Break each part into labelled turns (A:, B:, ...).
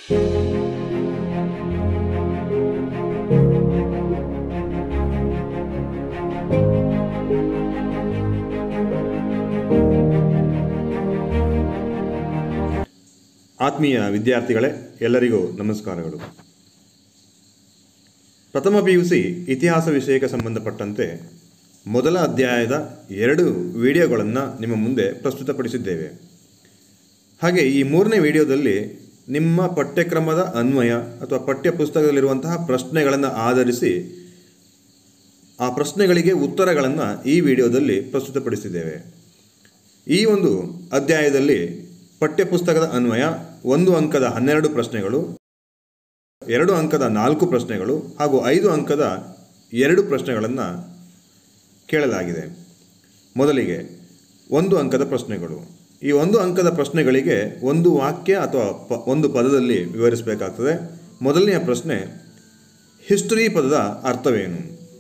A: ಆತ್ಮೀಯ ವಿದ್ಯಾರ್ಥಿಗಳೇ ಎಲ್ಲರಿಗೂ ನಮಸ್ಕಾರಗಳು ಪ್ರಥಮ ಪಿ ಯು ಸಿ ಇತಿಹಾಸ ವಿಷಯಕ್ಕೆ ಸಂಬಂಧಪಟ್ಟಂತೆ ಮೊದಲ ಅಧ್ಯಾಯದ ಎರಡು ವಿಡಿಯೋಗಳನ್ನು ನಿಮ್ಮ ಮುಂದೆ ಪ್ರಸ್ತುತಪಡಿಸಿದ್ದೇವೆ ಹಾಗೆ ಈ ಮೂರನೇ ವಿಡಿಯೋದಲ್ಲಿ ನಿಮ್ಮ ಪಠ್ಯಕ್ರಮದ ಅನ್ವಯ ಅಥವಾ ಪಠ್ಯ ಪುಸ್ತಕದಲ್ಲಿರುವಂತಹ ಪ್ರಶ್ನೆಗಳನ್ನು ಆಧರಿಸಿ ಆ ಪ್ರಶ್ನೆಗಳಿಗೆ ಉತ್ತರಗಳನ್ನು ಈ ವಿಡಿಯೋದಲ್ಲಿ ಪ್ರಸ್ತುತಪಡಿಸಿದ್ದೇವೆ ಈ ಒಂದು ಅಧ್ಯಾಯದಲ್ಲಿ ಪಠ್ಯಪುಸ್ತಕದ ಅನ್ವಯ ಒಂದು ಅಂಕದ ಹನ್ನೆರಡು ಪ್ರಶ್ನೆಗಳು ಎರಡು ಅಂಕದ ನಾಲ್ಕು ಪ್ರಶ್ನೆಗಳು ಹಾಗೂ ಐದು ಅಂಕದ ಎರಡು ಪ್ರಶ್ನೆಗಳನ್ನು ಕೇಳಲಾಗಿದೆ ಮೊದಲಿಗೆ ಒಂದು ಅಂಕದ ಪ್ರಶ್ನೆಗಳು ಈ ಒಂದು ಅಂಕದ ಪ್ರಶ್ನೆಗಳಿಗೆ ಒಂದು ವಾಕ್ಯ ಅಥವಾ ಪ ಒಂದು ಪದದಲ್ಲಿ ವಿವರಿಸಬೇಕಾಗ್ತದೆ ಮೊದಲನೆಯ ಪ್ರಶ್ನೆ ಹಿಸ್ಟರಿ ಪದದ ಅರ್ಥವೇನು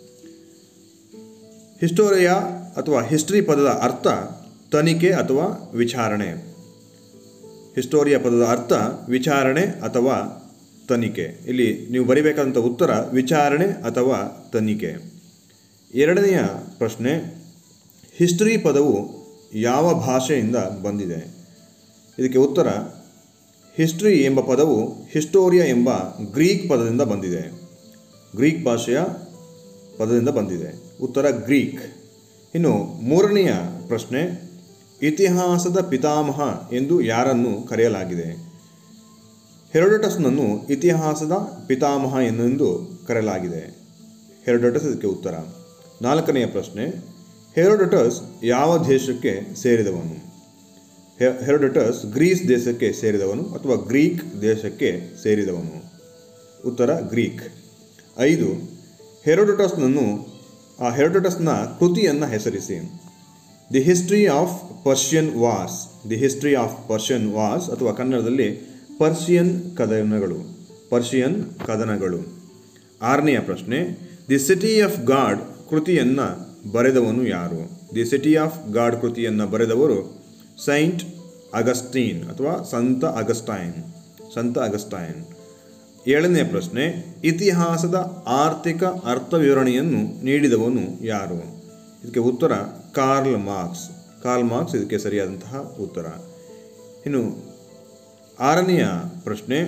A: ಹಿಸ್ಟೋರಿಯಾ ಅಥವಾ ಹಿಸ್ಟ್ರಿ ಪದದ ಅರ್ಥ ತನಿಖೆ ಅಥವಾ ವಿಚಾರಣೆ ಹಿಸ್ಟೋರಿಯಾ ಪದದ ಅರ್ಥ ವಿಚಾರಣೆ ಅಥವಾ ತನಿಖೆ ಇಲ್ಲಿ ನೀವು ಬರಿಬೇಕಾದಂಥ ಉತ್ತರ ವಿಚಾರಣೆ ಅಥವಾ ತನಿಖೆ ಎರಡನೆಯ ಪ್ರಶ್ನೆ ಹಿಸ್ಟರಿ ಪದವು ಯಾವ ಭಾಷೆಯಿಂದ ಬಂದಿದೆ ಇದಕ್ಕೆ ಉತ್ತರ ಹಿಸ್ಟ್ರಿ ಎಂಬ ಪದವು ಹಿಸ್ಟೋರಿಯಾ ಎಂಬ ಗ್ರೀಕ್ ಪದದಿಂದ ಬಂದಿದೆ ಗ್ರೀಕ್ ಭಾಷೆಯ ಪದದಿಂದ ಬಂದಿದೆ ಉತ್ತರ ಗ್ರೀಕ್ ಇನ್ನು ಮೂರನೆಯ ಪ್ರಶ್ನೆ ಇತಿಹಾಸದ ಪಿತಾಮಹ ಎಂದು ಯಾರನ್ನು ಕರೆಯಲಾಗಿದೆ ಹೆರೋಡಟಸ್ನನ್ನು ಇತಿಹಾಸದ ಪಿತಾಮಹ ಎನ್ನೆಂದು ಕರೆಯಲಾಗಿದೆ ಹೆರೋಡಟಸ್ ಇದಕ್ಕೆ ಉತ್ತರ ನಾಲ್ಕನೆಯ ಪ್ರಶ್ನೆ ಹೆರೋಡಟಸ್ ಯಾವ ದೇಶಕ್ಕೆ ಸೇರಿದವನು ಹೆ- ಹೆರೋಡಟಸ್ ಗ್ರೀಸ್ ದೇಶಕ್ಕೆ ಸೇರಿದವನು ಅಥವಾ ಗ್ರೀಕ್ ದೇಶಕ್ಕೆ ಸೇರಿದವನು ಉತ್ತರ ಗ್ರೀಕ್ ಐದು ಹೆರೋಡಟಸ್ನನ್ನು ಆ ಹೆರೋಡಟಸ್ನ ಕೃತಿಯನ್ನು ಹೆಸರಿಸಿ the history of Persian wars the history of Persian wars ಅಥವಾ ಕನ್ನಡದಲ್ಲಿ ಪರ್ಷಿಯನ್ ಕದನಗಳು ಪರ್ಷಿಯನ್ ಕದನಗಳು ಆರನೆಯ ಪ್ರಶ್ನೆ ದಿ ಸಿಟಿ ಆಫ್ ಗಾಡ್ ಕೃತಿಯನ್ನು ಬರೆದವನು ಯಾರು ದಿ ಸಿಟಿ ಆಫ್ ಗಾಡ್ ಕೃತಿಯನ್ನು ಬರೆದವರು ಸೈಂಟ್ ಅಗಸ್ಟೀನ್ ಅಥವಾ ಸಂತ ಅಗಸ್ಟೈನ್ ಸಂತ ಅಗಸ್ಟೈನ್ ಏಳನೇ ಪ್ರಶ್ನೆ ಇತಿಹಾಸದ ಆರ್ಥಿಕ ಅರ್ಥ ವಿವರಣೆಯನ್ನು ನೀಡಿದವನು ಯಾರು ಇದಕ್ಕೆ ಉತ್ತರ ಕಾರ್ಲ್ ಮಾರ್ಕ್ಸ್ ಕಾರ್ಲ್ ಮಾರ್ಕ್ಸ್ ಇದಕ್ಕೆ ಸರಿಯಾದಂತಹ ಉತ್ತರ ಇನ್ನು ಆರನೆಯ ಪ್ರಶ್ನೆ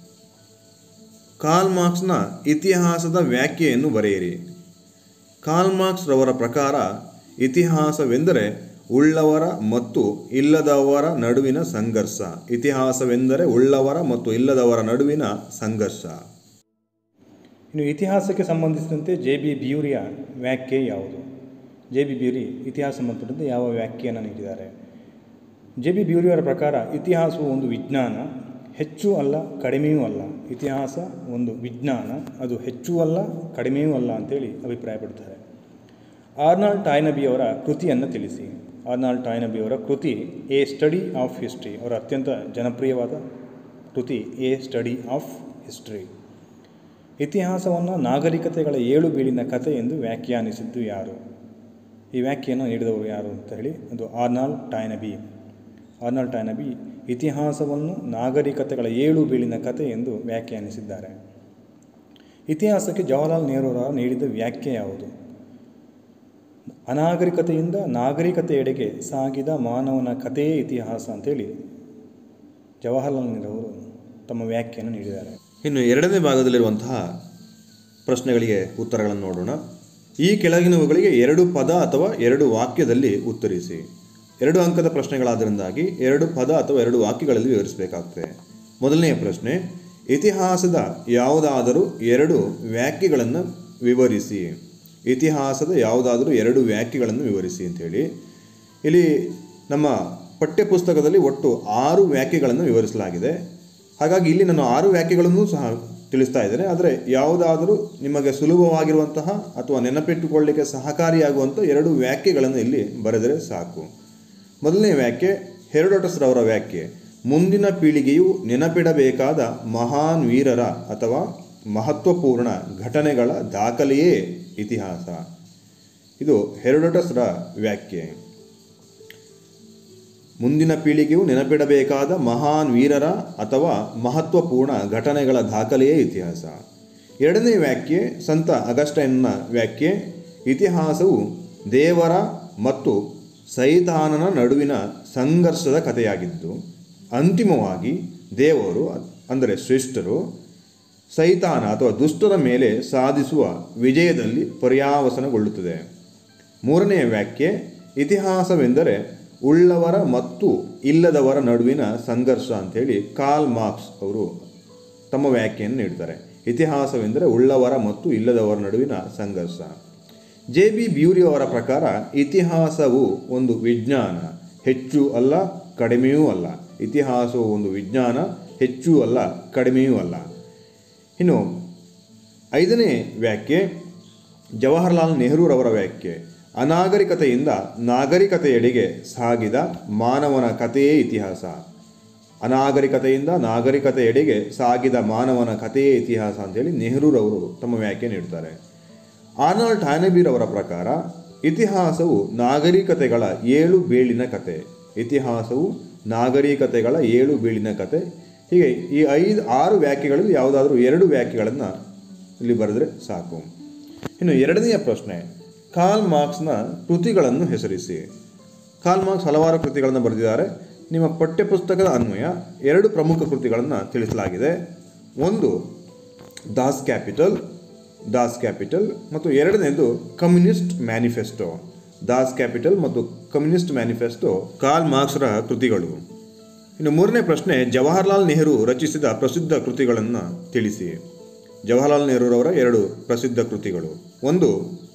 A: ಕಾರ್ಲ್ ಮಾರ್ಕ್ಸ್ನ ಇತಿಹಾಸದ ವ್ಯಾಖ್ಯೆಯನ್ನು ಬರೆಯಿರಿ ಕಾರ್ಲ್ ಮಾರ್ಕ್ಸ್ ರವರ ಪ್ರಕಾರ ಇತಿಹಾಸವೆಂದರೆ ಉಳ್ಳವರ ಮತ್ತು ಇಲ್ಲದವರ ನಡುವಿನ ಸಂಘರ್ಷ ಇತಿಹಾಸವೆಂದರೆ ಉಳ್ಳವರ ಮತ್ತು ಇಲ್ಲದವರ ನಡುವಿನ ಸಂಘರ್ಷ
B: ಇನ್ನು ಇತಿಹಾಸಕ್ಕೆ ಸಂಬಂಧಿಸಿದಂತೆ ಜೆ ಬಿ ಬ್ಯೂರಿಯ ವ್ಯಾಖ್ಯೆ ಯಾವುದು ಜೆ ಬಿ ಬ್ಯೂರಿ ಇತಿಹಾಸ ಸಂಬಂಧಪಟ್ಟಂತೆ ಯಾವ ವ್ಯಾಖ್ಯೆಯನ್ನು ನೀಡಿದ್ದಾರೆ ಜೆ ಬಿ ಬ್ಯೂರಿಯವರ ಪ್ರಕಾರ ಇತಿಹಾಸವು ಒಂದು ವಿಜ್ಞಾನ ಹೆಚ್ಚು ಅಲ್ಲ ಕಡಿಮೆಯೂ ಅಲ್ಲ ಇತಿಹಾಸ ಒಂದು ವಿಜ್ಞಾನ ಅದು ಹೆಚ್ಚು ಅಲ್ಲ ಕಡಿಮೆಯೂ ಅಲ್ಲ ಅಂತೇಳಿ ಅಭಿಪ್ರಾಯಪಡ್ತಾರೆ ಆರ್ನಾಲ್ಡ್ ಟಾಯ್ನಬಿಯವರ ಕೃತಿಯನ್ನು ತಿಳಿಸಿ ಆರ್ನಾಲ್ಡ್ ಟಾಯ್ನಬಿಯವರ ಕೃತಿ ಎ ಸ್ಟಡಿ ಆಫ್ ಹಿಸ್ಟ್ರಿ ಅವರ ಅತ್ಯಂತ ಜನಪ್ರಿಯವಾದ ಕೃತಿ ಎ ಸ್ಟಡಿ ಆಫ್ ಹಿಸ್ಟ್ರಿ ಇತಿಹಾಸವನ್ನು ನಾಗರಿಕತೆಗಳ ಏಳು ಬೀಳಿನ ಕಥೆ ಎಂದು ವ್ಯಾಖ್ಯಾನಿಸಿದ್ದು ಯಾರು ಈ ವ್ಯಾಖ್ಯೆಯನ್ನು ನೀಡಿದವರು ಯಾರು ಅಂತ ಹೇಳಿ ಅದು ಆರ್ನಾಲ್ಡ್ ಟಾಯ್ನಬಿ ಆರ್ನಾಲ್ಡ್ ಟಾಯ್ನಬಿ ಇತಿಹಾಸವನ್ನು ನಾಗರಿಕತೆಗಳ ಏಳು ಬೀಳಿನ ಕಥೆ ಎಂದು ವ್ಯಾಖ್ಯಾನಿಸಿದ್ದಾರೆ ಇತಿಹಾಸಕ್ಕೆ ಜವಾಹರ್ಲಾಲ್ ನೆಹರೂರವರು ನೀಡಿದ ವ್ಯಾಖ್ಯೆ ಯಾವುದು ಅನಾಗರಿಕತೆಯಿಂದ ನಾಗರಿಕತೆಯೆಡೆಗೆ ಸಾಗಿದ ಮಾನವನ ಕಥೆಯೇ ಇತಿಹಾಸ ಅಂತೇಳಿ ಜವಾಹರ್ಲಾಲ್ ನೆಹರೂರು ತಮ್ಮ ವ್ಯಾಖ್ಯೆಯನ್ನು ನೀಡಿದ್ದಾರೆ
A: ಇನ್ನು ಎರಡನೇ ಭಾಗದಲ್ಲಿರುವಂತಹ ಪ್ರಶ್ನೆಗಳಿಗೆ ಉತ್ತರಗಳನ್ನು ನೋಡೋಣ ಈ ಕೆಳಗಿನವುಗಳಿಗೆ ಎರಡು ಪದ ಅಥವಾ ಎರಡು ವಾಕ್ಯದಲ್ಲಿ ಉತ್ತರಿಸಿ ಎರಡು ಅಂಕದ ಪ್ರಶ್ನೆಗಳಾದ್ದರಿಂದಾಗಿ ಎರಡು ಪದ ಅಥವಾ ಎರಡು ವಾಕ್ಯಗಳಲ್ಲಿ ವಿವರಿಸಬೇಕಾಗ್ತದೆ ಮೊದಲನೆಯ ಪ್ರಶ್ನೆ ಇತಿಹಾಸದ ಯಾವುದಾದರೂ ಎರಡು ವ್ಯಾಖ್ಯೆಗಳನ್ನು ವಿವರಿಸಿ ಇತಿಹಾಸದ ಯಾವುದಾದರೂ ಎರಡು ವ್ಯಾಖ್ಯೆಗಳನ್ನು ವಿವರಿಸಿ ಅಂಥೇಳಿ ಇಲ್ಲಿ ನಮ್ಮ ಪಠ್ಯಪುಸ್ತಕದಲ್ಲಿ ಒಟ್ಟು ಆರು ವ್ಯಾಖ್ಯೆಗಳನ್ನು ವಿವರಿಸಲಾಗಿದೆ ಹಾಗಾಗಿ ಇಲ್ಲಿ ನಾನು ಆರು ವ್ಯಾಖ್ಯೆಗಳನ್ನು ಸಹ ತಿಳಿಸ್ತಾ ಇದ್ದೇನೆ ಆದರೆ ಯಾವುದಾದರೂ ನಿಮಗೆ ಸುಲಭವಾಗಿರುವಂತಹ ಅಥವಾ ನೆನಪಿಟ್ಟುಕೊಳ್ಳಲಿಕ್ಕೆ ಸಹಕಾರಿಯಾಗುವಂಥ ಎರಡು ವ್ಯಾಖ್ಯೆಗಳನ್ನು ಇಲ್ಲಿ ಬರೆದರೆ ಸಾಕು ಮೊದಲನೇ ವ್ಯಾಖ್ಯೆ ಹೆರೋಡೋಟಸ್ ರವರ ವ್ಯಾಖ್ಯೆ ಮುಂದಿನ ಪೀಳಿಗೆಯು ನೆನಪಿಡಬೇಕಾದ ಮಹಾನ್ ವೀರರ ಅಥವಾ ಮಹತ್ವಪೂರ್ಣ ಘಟನೆಗಳ ದಾಖಲೆಯೇ ಇತಿಹಾಸ ಇದು ಹೆರೋಡೋಟಸ್ರ ವ್ಯಾಖ್ಯೆ ಮುಂದಿನ ಪೀಳಿಗೆಯು ನೆನಪಿಡಬೇಕಾದ ಮಹಾನ್ ವೀರರ ಅಥವಾ ಮಹತ್ವಪೂರ್ಣ ಘಟನೆಗಳ ದಾಖಲೆಯೇ ಇತಿಹಾಸ ಎರಡನೇ ವ್ಯಾಖ್ಯೆ ಸಂತ ಅಗಸ್ಟೈನ್ನ ವ್ಯಾಖ್ಯೆ ಇತಿಹಾಸವು ದೇವರ ಮತ್ತು ಸೈತಾನನ ನಡುವಿನ ಸಂಘರ್ಷದ ಕಥೆಯಾಗಿದ್ದು ಅಂತಿಮವಾಗಿ ದೇವರು ಅಂದರೆ ಶ್ರೇಷ್ಠರು ಸೈತಾನ ಅಥವಾ ದುಷ್ಟರ ಮೇಲೆ ಸಾಧಿಸುವ ವಿಜಯದಲ್ಲಿ ಪರ್ಯಾವಸನಗೊಳ್ಳುತ್ತದೆ ಮೂರನೆಯ ವ್ಯಾಖ್ಯೆ ಇತಿಹಾಸವೆಂದರೆ ಉಳ್ಳವರ ಮತ್ತು ಇಲ್ಲದವರ ನಡುವಿನ ಸಂಘರ್ಷ ಅಂಥೇಳಿ ಕಾಲ್ ಮಾರ್ಕ್ಸ್ ಅವರು ತಮ್ಮ ವ್ಯಾಖ್ಯೆಯನ್ನು ನೀಡ್ತಾರೆ ಇತಿಹಾಸವೆಂದರೆ ಉಳ್ಳವರ ಮತ್ತು ಇಲ್ಲದವರ ನಡುವಿನ ಸಂಘರ್ಷ ಜೆ ಬಿ ಬ್ಯೂರಿ ಅವರ ಪ್ರಕಾರ ಇತಿಹಾಸವು ಒಂದು ವಿಜ್ಞಾನ ಹೆಚ್ಚು ಅಲ್ಲ ಕಡಿಮೆಯೂ ಅಲ್ಲ ಇತಿಹಾಸವು ಒಂದು ವಿಜ್ಞಾನ ಹೆಚ್ಚು ಅಲ್ಲ ಕಡಿಮೆಯೂ ಅಲ್ಲ ಇನ್ನು ಐದನೇ ವ್ಯಾಖ್ಯೆ ಜವಾಹರ್ಲಾಲ್ ನೆಹರೂರವರ ವ್ಯಾಖ್ಯೆ ಅನಾಗರಿಕತೆಯಿಂದ ನಾಗರಿಕತೆಯೆಡೆಗೆ ಸಾಗಿದ ಮಾನವನ ಕಥೆಯೇ ಇತಿಹಾಸ ಅನಾಗರಿಕತೆಯಿಂದ ನಾಗರಿಕತೆಯೆಡೆಗೆ ಸಾಗಿದ ಮಾನವನ ಕಥೆಯೇ ಇತಿಹಾಸ ಅಂತೇಳಿ ನೆಹರೂರವರು ತಮ್ಮ ವ್ಯಾಖ್ಯೆ ನೀಡ್ತಾರೆ ಆರ್ನಾಲ್ಡ್ ಹ್ಯಾನಬೀರ್ ಅವರ ಪ್ರಕಾರ ಇತಿಹಾಸವು ನಾಗರಿಕತೆಗಳ ಏಳು ಬೇಳಿನ ಕತೆ ಇತಿಹಾಸವು ನಾಗರಿಕತೆಗಳ ಏಳು ಬೀಳಿನ ಕತೆ ಹೀಗೆ ಈ ಐದು ಆರು ವ್ಯಾಖ್ಯೆಗಳಲ್ಲಿ ಯಾವುದಾದ್ರೂ ಎರಡು ವ್ಯಾಖ್ಯೆಗಳನ್ನು ಇಲ್ಲಿ ಬರೆದರೆ ಸಾಕು ಇನ್ನು ಎರಡನೆಯ ಪ್ರಶ್ನೆ ಕಾಲ್ ಮಾರ್ಕ್ಸ್ನ ಕೃತಿಗಳನ್ನು ಹೆಸರಿಸಿ ಕಾಲ್ ಮಾರ್ಕ್ಸ್ ಹಲವಾರು ಕೃತಿಗಳನ್ನು ಬರೆದಿದ್ದಾರೆ ನಿಮ್ಮ ಪಠ್ಯಪುಸ್ತಕದ ಅನ್ವಯ ಎರಡು ಪ್ರಮುಖ ಕೃತಿಗಳನ್ನು ತಿಳಿಸಲಾಗಿದೆ ಒಂದು ದಾಸ್ ಕ್ಯಾಪಿಟಲ್ ದಾಸ್ ಕ್ಯಾಪಿಟಲ್ ಮತ್ತು ಎರಡನೇದು ಕಮ್ಯುನಿಸ್ಟ್ ಮ್ಯಾನಿಫೆಸ್ಟೋ ದಾಸ್ ಕ್ಯಾಪಿಟಲ್ ಮತ್ತು ಕಮ್ಯುನಿಸ್ಟ್ ಮ್ಯಾನಿಫೆಸ್ಟೋ ಕಾಲ್ ಮಾರ್ಕ್ಸ್ರ ಕೃತಿಗಳು ಇನ್ನು ಮೂರನೇ ಪ್ರಶ್ನೆ ಜವಾಹರ್ಲಾಲ್ ನೆಹರು ರಚಿಸಿದ ಪ್ರಸಿದ್ಧ ಕೃತಿಗಳನ್ನು ತಿಳಿಸಿ ಜವಾಹರ್ಲಾಲ್ ನೆಹರೂರವರ ಎರಡು ಪ್ರಸಿದ್ಧ ಕೃತಿಗಳು ಒಂದು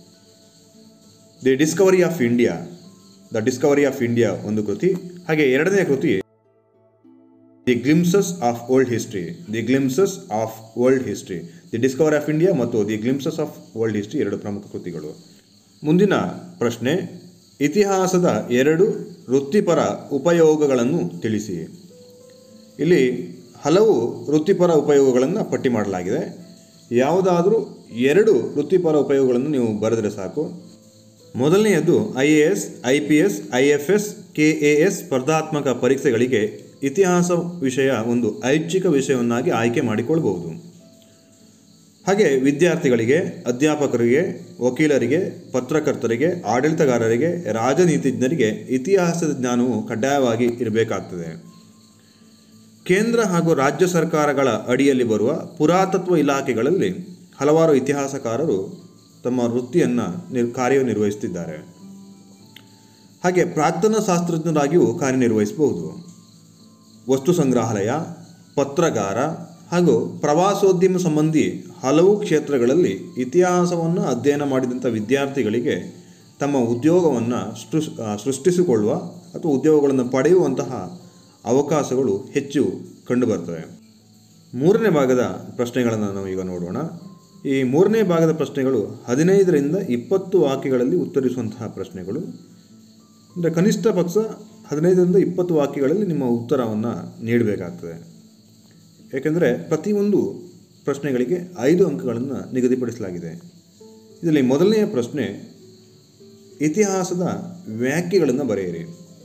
A: the discovery of India the discovery of India ಒಂದು ಕೃತಿ ಹಾಗೆ ಎರಡನೇ ಕೃತಿ the glimpses of old history the glimpses of world history the discovery of India ಮತ್ತು the glimpses of world history ಎರಡು ಪ್ರಮುಖ ಕೃತಿಗಳು ಮುಂದಿನ ಪ್ರಶ್ನೆ ಇತಿಹಾಸದ ಎರಡು ವೃತ್ತಿಪರ ಉಪಯೋಗಗಳನ್ನು ತಿಳಿಸಿ ಇಲ್ಲಿ ಹಲವು ವೃತ್ತಿಪರ ಉಪಯೋಗಗಳನ್ನು ಪಟ್ಟಿ ಮಾಡಲಾಗಿದೆ ಯಾವುದಾದರೂ ಎರಡು ವೃತ್ತಿಪರ ಉಪಯೋಗಗಳನ್ನು ನೀವು ಬರೆದರೆ ಸಾಕು ಮೊದಲನೆಯದು I A S I P S I F S K A S ಸ್ಪರ್ಧಾತ್ಮಕ ಪರೀಕ್ಷೆಗಳಿಗೆ ಇತಿಹಾಸ ವಿಷಯ ಒಂದು ಐಚ್ಛಿಕ ವಿಷಯವನ್ನಾಗಿ ಆಯ್ಕೆ ಮಾಡಿಕೊಳ್ಬಹುದು ಹಾಗೆ ವಿದ್ಯಾರ್ಥಿಗಳಿಗೆ ಅಧ್ಯಾಪಕರಿಗೆ ವಕೀಲರಿಗೆ ಪತ್ರಕರ್ತರಿಗೆ ಆಡಳಿತಗಾರರಿಗೆ ರಾಜನೀತಿಜ್ಞರಿಗೆ ಇತಿಹಾಸದ ಜ್ಞಾನವು ಕಡ್ಡಾಯವಾಗಿ ಇರಬೇಕಾಗ್ತದೆ ಕೇಂದ್ರ ಹಾಗೂ ರಾಜ್ಯ ಸರ್ಕಾರಗಳ ಅಡಿಯಲ್ಲಿ ಬರುವ ಪುರಾತತ್ವ ಇಲಾಖೆಗಳಲ್ಲಿ ಹಲವಾರು ಇತಿಹಾಸಕಾರರು ತಮ್ಮ ವೃತ್ತಿಯನ್ನು ನಿರ್ ಕಾರ್ಯನಿರ್ವಹಿಸುತ್ತಿದ್ದಾರೆ ಹಾಗೆ ಪ್ರಾಕ್ತನ ಶಾಸ್ತ್ರಜ್ಞರಾಗಿಯೂ ಕಾರ್ಯನಿರ್ವಹಿಸಬಹುದು ವಸ್ತು ಸಂಗ್ರಹಾಲಯ ಪತ್ರಗಾರ ಹಾಗೂ ಪ್ರವಾಸೋದ್ಯಮ ಸಂಬಂಧಿ ಹಲವು ಕ್ಷೇತ್ರಗಳಲ್ಲಿ ಇತಿಹಾಸವನ್ನು ಅಧ್ಯಯನ ಮಾಡಿದಂಥ ವಿದ್ಯಾರ್ಥಿಗಳಿಗೆ ತಮ್ಮ ಉದ್ಯೋಗವನ್ನು ಸೃಷ್ ಸೃಷ್ಟಿಸಿಕೊಳ್ಳುವ ಅಥವಾ ಉದ್ಯೋಗಗಳನ್ನು ಪಡೆಯುವಂತಹ ಅವಕಾಶಗಳು ಹೆಚ್ಚು ಕಂಡುಬರ್ತವೆ ಮೂರನೇ ಭಾಗದ ಪ್ರಶ್ನೆಗಳನ್ನು ನಾವು ಈಗ ನೋಡೋಣ ಈ ಮೂರನೇ ಭಾಗದ ಪ್ರಶ್ನೆಗಳು ಹದಿನೈದರಿಂದ ಇಪ್ಪತ್ತು ವಾಕ್ಯಗಳಲ್ಲಿ ಉತ್ತರಿಸುವಂತಹ ಪ್ರಶ್ನೆಗಳು ಅಂದರೆ ಕನಿಷ್ಠ ಪಕ್ಷ ಹದಿನೈದರಿಂದ ಇಪ್ಪತ್ತು ವಾಕ್ಯಗಳಲ್ಲಿ ನಿಮ್ಮ ಉತ್ತರವನ್ನು ನೀಡಬೇಕಾಗ್ತದೆ ಏಕೆಂದರೆ ಪ್ರತಿಯೊಂದು ಪ್ರಶ್ನೆಗಳಿಗೆ ಐದು ಅಂಕಗಳನ್ನು ನಿಗದಿಪಡಿಸಲಾಗಿದೆ ಇದರಲ್ಲಿ ಮೊದಲನೆಯ ಪ್ರಶ್ನೆ ಇತಿಹಾಸದ ವ್ಯಾಖ್ಯೆಗಳನ್ನು ಬರೆಯಿರಿ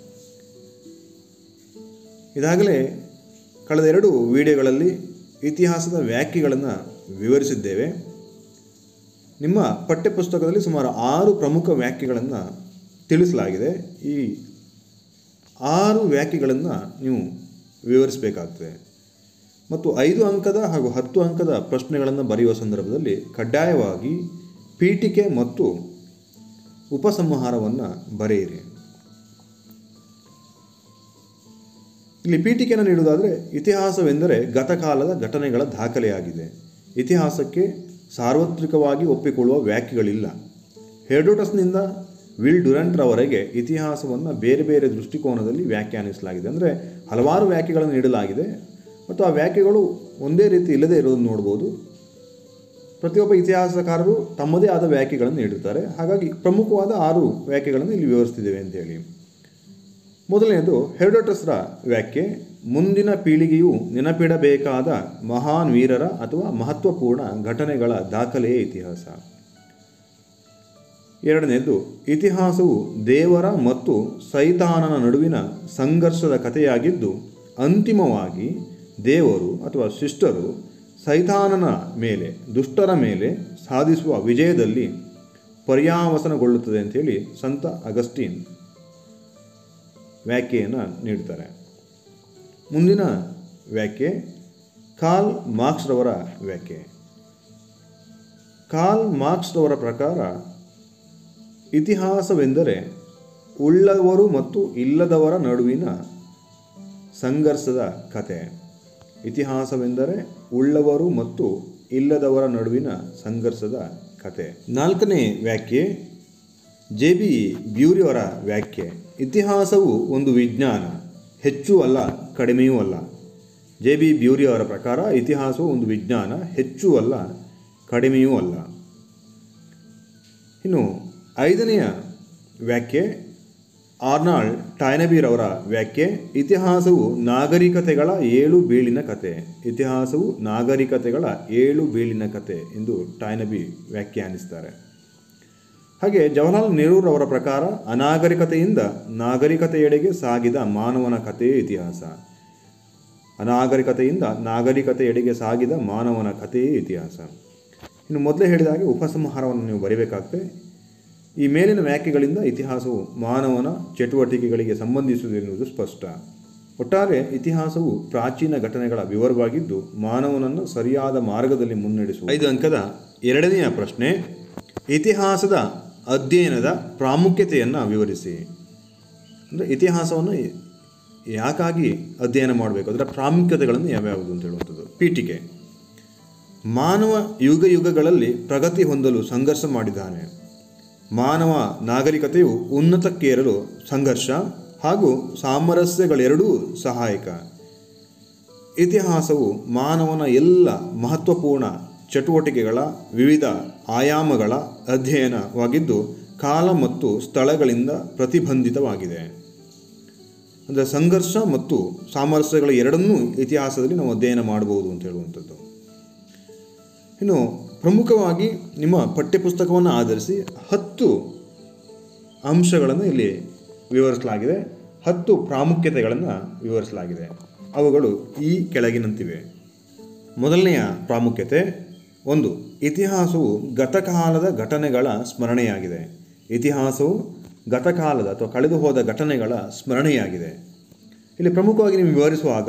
A: ಇದಾಗಲೇ ಕಳೆದ ಎರಡು ವಿಡಿಯೋಗಳಲ್ಲಿ ಇತಿಹಾಸದ ವ್ಯಾಖ್ಯೆಗಳನ್ನು ವಿವರಿಸಿದ್ದೇವೆ ನಿಮ್ಮ ಪಠ್ಯಪುಸ್ತಕದಲ್ಲಿ ಸುಮಾರು ಆರು ಪ್ರಮುಖ ವ್ಯಾಖ್ಯೆಗಳನ್ನು ತಿಳಿಸಲಾಗಿದೆ ಈ ಆರು ವ್ಯಾಖ್ಯೆಗಳನ್ನು ನೀವು ವಿವರಿಸಬೇಕಾಗ್ತದೆ ಮತ್ತು ಐದು ಅಂಕದ ಹಾಗೂ ಹತ್ತು ಅಂಕದ ಪ್ರಶ್ನೆಗಳನ್ನು ಬರೆಯುವ ಸಂದರ್ಭದಲ್ಲಿ ಕಡ್ಡಾಯವಾಗಿ ಪೀಠಿಕೆ ಮತ್ತು ಉಪಸಂಹಾರವನ್ನು ಬರೆಯಿರಿ ಇಲ್ಲಿ ಪೀಠಿಕೆಯನ್ನು ನೀಡುವುದಾದರೆ ಇತಿಹಾಸವೆಂದರೆ ಗತಕಾಲದ ಘಟನೆಗಳ ದಾಖಲೆಯಾಗಿದೆ ಇತಿಹಾಸಕ್ಕೆ ಸಾರ್ವತ್ರಿಕವಾಗಿ ಒಪ್ಪಿಕೊಳ್ಳುವ ವ್ಯಾಖ್ಯೆಗಳಿಲ್ಲ ಹೆರೋಡೋಟಸ್ನಿಂದ ವಿಲ್ ಡುರಂಟ್ರವರೆಗೆ ಇತಿಹಾಸವನ್ನು ಬೇರೆ ಬೇರೆ ದೃಷ್ಟಿಕೋನದಲ್ಲಿ ವ್ಯಾಖ್ಯಾನಿಸಲಾಗಿದೆ ಅಂದರೆ ಹಲವಾರು ವ್ಯಾಖ್ಯೆಗಳನ್ನು ನೀಡಲಾಗಿದೆ ಮತ್ತು ಆ ವ್ಯಾಖ್ಯೆಗಳು ಒಂದೇ ರೀತಿ ಇಲ್ಲದೇ ಇರೋದನ್ನು ನೋಡ್ಬೋದು ಪ್ರತಿಯೊಬ್ಬ ಇತಿಹಾಸಕಾರರು ತಮ್ಮದೇ ಆದ ವ್ಯಾಖ್ಯೆಗಳನ್ನು ನೀಡುತ್ತಾರೆ ಹಾಗಾಗಿ ಪ್ರಮುಖವಾದ ಆರು ವ್ಯಾಖ್ಯೆಗಳನ್ನು ಇಲ್ಲಿ ವಿವರಿಸ್ತಿದ್ದೇವೆ ಅಂತೇಳಿ ಮೊದಲನೆಯದು ಹೆರೋಡೋಟಸ್ರ ವ್ಯಾಖ್ಯೆ ಮುಂದಿನ ಪೀಳಿಗೆಯು ನೆನಪಿಡಬೇಕಾದ ಮಹಾನ್ ವೀರರ ಅಥವಾ ಮಹತ್ವಪೂರ್ಣ ಘಟನೆಗಳ ದಾಖಲೆಯೇ ಇತಿಹಾಸ ಎರಡನೇದು ಇತಿಹಾಸವು ದೇವರ ಮತ್ತು ಸೈತಾನನ ನಡುವಿನ ಸಂಘರ್ಷದ ಕಥೆಯಾಗಿದ್ದು ಅಂತಿಮವಾಗಿ ದೇವರು ಅಥವಾ ಶಿಷ್ಟರು ಸೈತಾನನ ಮೇಲೆ ದುಷ್ಟರ ಮೇಲೆ ಸಾಧಿಸುವ ವಿಜಯದಲ್ಲಿ ಪರ್ಯಾವಸನಗೊಳ್ಳುತ್ತದೆ ಅಂಥೇಳಿ ಸಂತ ಅಗಸ್ಟೀನ್ ವ್ಯಾಖ್ಯೆಯನ್ನು ನೀಡ್ತಾರೆ ಮುಂದಿನ ವ್ಯಾಖ್ಯೆ ಕಾಲ್ ಮಾರ್ಕ್ಸ್ರವರ ವ್ಯಾಖ್ಯೆ ಕಾಲ್ ಮಾರ್ಕ್ಸ್ರವರ ಪ್ರಕಾರ ಇತಿಹಾಸವೆಂದರೆ ಉಳ್ಳವರು ಮತ್ತು ಇಲ್ಲದವರ ನಡುವಿನ ಸಂಘರ್ಷದ ಕತೆ ಇತಿಹಾಸವೆಂದರೆ ಉಳ್ಳವರು ಮತ್ತು ಇಲ್ಲದವರ ನಡುವಿನ ಸಂಘರ್ಷದ ಕತೆ ನಾಲ್ಕನೇ ವ್ಯಾಖ್ಯೆ ಜೆ ಬಿ ಬ್ಯೂರಿಯವರ ವ್ಯಾಖ್ಯೆ ಇತಿಹಾಸವು ಒಂದು ವಿಜ್ಞಾನ ಹೆಚ್ಚು ಅಲ್ಲ ಕಡಿಮೆಯೂ ಅಲ್ಲ ಜೆ ಬಿ ಬ್ಯೂರಿಯವರ ಪ್ರಕಾರ ಇತಿಹಾಸವು ಒಂದು ವಿಜ್ಞಾನ ಹೆಚ್ಚು ಅಲ್ಲ ಕಡಿಮೆಯೂ ಅಲ್ಲ ಇನ್ನು ಐದನೆಯ ವ್ಯಾಖ್ಯೆ ಆರ್ನಾಲ್ಡ್ ಟೈನಬೀರ್ ಅವರ ವ್ಯಾಖ್ಯೆ ಇತಿಹಾಸವು ನಾಗರಿಕತೆಗಳ ಏಳು ಬೀಳಿನ ಕತೆ ಇತಿಹಾಸವು ನಾಗರಿಕತೆಗಳ ಏಳು ಬೀಳಿನ ಕತೆ ಎಂದು ಟೈನಬಿ ವ್ಯಾಖ್ಯಾನಿಸ್ತಾರೆ ಹಾಗೆ ಜವಾಹರ್ಲಾಲ್ ನೆಹರೂರವರ ಪ್ರಕಾರ ಅನಾಗರಿಕತೆಯಿಂದ ನಾಗರಿಕತೆಯೆಡೆಗೆ ಸಾಗಿದ ಮಾನವನ ಕಥೆಯೇ ಇತಿಹಾಸ ಅನಾಗರಿಕತೆಯಿಂದ ನಾಗರಿಕತೆಯೆಡೆಗೆ ಸಾಗಿದ ಮಾನವನ ಕಥೆಯೇ ಇತಿಹಾಸ ಇನ್ನು ಮೊದಲೇ ಹೇಳಿದ ಹಾಗೆ ಉಪಸಂಹಾರವನ್ನು ನೀವು ಬರೀಬೇಕಾಗ್ತದೆ ಈ ಮೇಲಿನ ವ್ಯಾಖ್ಯೆಗಳಿಂದ ಇತಿಹಾಸವು ಮಾನವನ ಚಟುವಟಿಕೆಗಳಿಗೆ ಸಂಬಂಧಿಸುವುದು ಎನ್ನುವುದು ಸ್ಪಷ್ಟ ಒಟ್ಟಾರೆ ಇತಿಹಾಸವು ಪ್ರಾಚೀನ ಘಟನೆಗಳ ವಿವರವಾಗಿದ್ದು ಮಾನವನನ್ನು ಸರಿಯಾದ ಮಾರ್ಗದಲ್ಲಿ ಮುನ್ನಡೆಸುವ ಐದು ಅಂಕದ ಎರಡನೆಯ ಪ್ರಶ್ನೆ ಇತಿಹಾಸದ ಅಧ್ಯಯನದ ಪ್ರಾಮುಖ್ಯತೆಯನ್ನು ವಿವರಿಸಿ ಅಂದರೆ ಇತಿಹಾಸವನ್ನು ಯಾಕಾಗಿ ಅಧ್ಯಯನ ಮಾಡಬೇಕು ಅದರ ಪ್ರಾಮುಖ್ಯತೆಗಳನ್ನು ಯಾವ್ಯಾವುದು ಅಂತ ಹೇಳುವಂಥದ್ದು ಪೀಠಿಕೆ ಮಾನವ ಯುಗ ಯುಗಗಳಲ್ಲಿ ಪ್ರಗತಿ ಹೊಂದಲು ಸಂಘರ್ಷ ಮಾಡಿದ್ದಾನೆ ಮಾನವ ನಾಗರಿಕತೆಯು ಉನ್ನತಕ್ಕೇರಲು ಸಂಘರ್ಷ ಹಾಗೂ ಸಾಮರಸ್ಯಗಳೆರಡೂ ಸಹಾಯಕ ಇತಿಹಾಸವು ಮಾನವನ ಎಲ್ಲ ಮಹತ್ವಪೂರ್ಣ ಚಟುವಟಿಕೆಗಳ ವಿವಿಧ ಆಯಾಮಗಳ ಅಧ್ಯಯನವಾಗಿದ್ದು ಕಾಲ ಮತ್ತು ಸ್ಥಳಗಳಿಂದ ಪ್ರತಿಬಂಧಿತವಾಗಿದೆ ಅಂದರೆ ಸಂಘರ್ಷ ಮತ್ತು ಸಾಮರಸ್ಯಗಳ ಎರಡನ್ನೂ ಇತಿಹಾಸದಲ್ಲಿ ನಾವು ಅಧ್ಯಯನ ಮಾಡಬಹುದು ಅಂತ ಹೇಳುವಂಥದ್ದು ಇನ್ನು ಪ್ರಮುಖವಾಗಿ ನಿಮ್ಮ ಪಠ್ಯಪುಸ್ತಕವನ್ನು ಆಧರಿಸಿ ಹತ್ತು ಅಂಶಗಳನ್ನು ಇಲ್ಲಿ ವಿವರಿಸಲಾಗಿದೆ ಹತ್ತು ಪ್ರಾಮುಖ್ಯತೆಗಳನ್ನು ವಿವರಿಸಲಾಗಿದೆ ಅವುಗಳು ಈ ಕೆಳಗಿನಂತಿವೆ ಮೊದಲನೆಯ ಪ್ರಾಮುಖ್ಯತೆ ಒಂದು ಇತಿಹಾಸವು ಗತಕಾಲದ ಘಟನೆಗಳ ಸ್ಮರಣೆಯಾಗಿದೆ ಇತಿಹಾಸವು ಗತಕಾಲದ ಅಥವಾ ಕಳೆದು ಹೋದ ಘಟನೆಗಳ ಸ್ಮರಣೆಯಾಗಿದೆ ಇಲ್ಲಿ ಪ್ರಮುಖವಾಗಿ ನೀವು ವಿವರಿಸುವಾಗ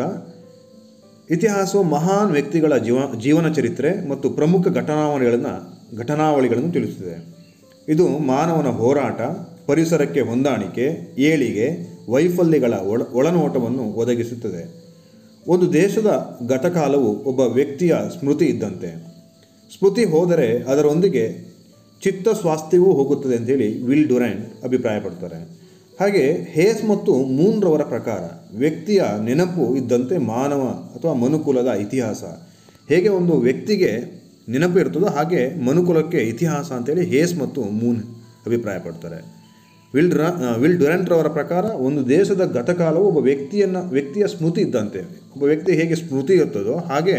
A: ಇತಿಹಾಸವು ಮಹಾನ್ ವ್ಯಕ್ತಿಗಳ ಜೀವ ಜೀವನ ಚರಿತ್ರೆ ಮತ್ತು ಪ್ರಮುಖ ಘಟನಾವಳಿಗಳನ್ನು ಘಟನಾವಳಿಗಳನ್ನು ತಿಳಿಸುತ್ತದೆ ಇದು ಮಾನವನ ಹೋರಾಟ ಪರಿಸರಕ್ಕೆ ಹೊಂದಾಣಿಕೆ ಏಳಿಗೆ ವೈಫಲ್ಯಗಳ ಒಳ ಒಳನೋಟವನ್ನು ಒದಗಿಸುತ್ತದೆ ಒಂದು ದೇಶದ ಗತಕಾಲವು ಒಬ್ಬ ವ್ಯಕ್ತಿಯ ಸ್ಮೃತಿ ಇದ್ದಂತೆ ಸ್ಮೃತಿ ಹೋದರೆ ಅದರೊಂದಿಗೆ ಚಿತ್ತ ಸ್ವಾಸ್ಥ್ಯವೂ ಹೋಗುತ್ತದೆ ಅಂತೇಳಿ ವಿಲ್ ಡುರ್ಯಾಂಟ್ ಅಭಿಪ್ರಾಯಪಡ್ತಾರೆ ಹಾಗೆ ಹೇಸ್ ಮತ್ತು ಮೂನ್ರವರ ಪ್ರಕಾರ ವ್ಯಕ್ತಿಯ ನೆನಪು ಇದ್ದಂತೆ ಮಾನವ ಅಥವಾ ಮನುಕುಲದ ಇತಿಹಾಸ ಹೇಗೆ ಒಂದು ವ್ಯಕ್ತಿಗೆ ನೆನಪು ಇರ್ತದೋ ಹಾಗೆ ಮನುಕುಲಕ್ಕೆ ಇತಿಹಾಸ ಅಂತೇಳಿ ಹೇಸ್ ಮತ್ತು ಮೂನ್ ಅಭಿಪ್ರಾಯಪಡ್ತಾರೆ ವಿಲ್ ಡ್ರ ವಿಲ್ ಡ್ಯುರೆಂಟ್ರವರ ಪ್ರಕಾರ ಒಂದು ದೇಶದ ಗತಕಾಲವು ಒಬ್ಬ ವ್ಯಕ್ತಿಯನ್ನು ವ್ಯಕ್ತಿಯ ಸ್ಮೃತಿ ಇದ್ದಂತೆ ಒಬ್ಬ ವ್ಯಕ್ತಿ ಹೇಗೆ ಸ್ಮೃತಿ ಇರ್ತದೋ ಹಾಗೆ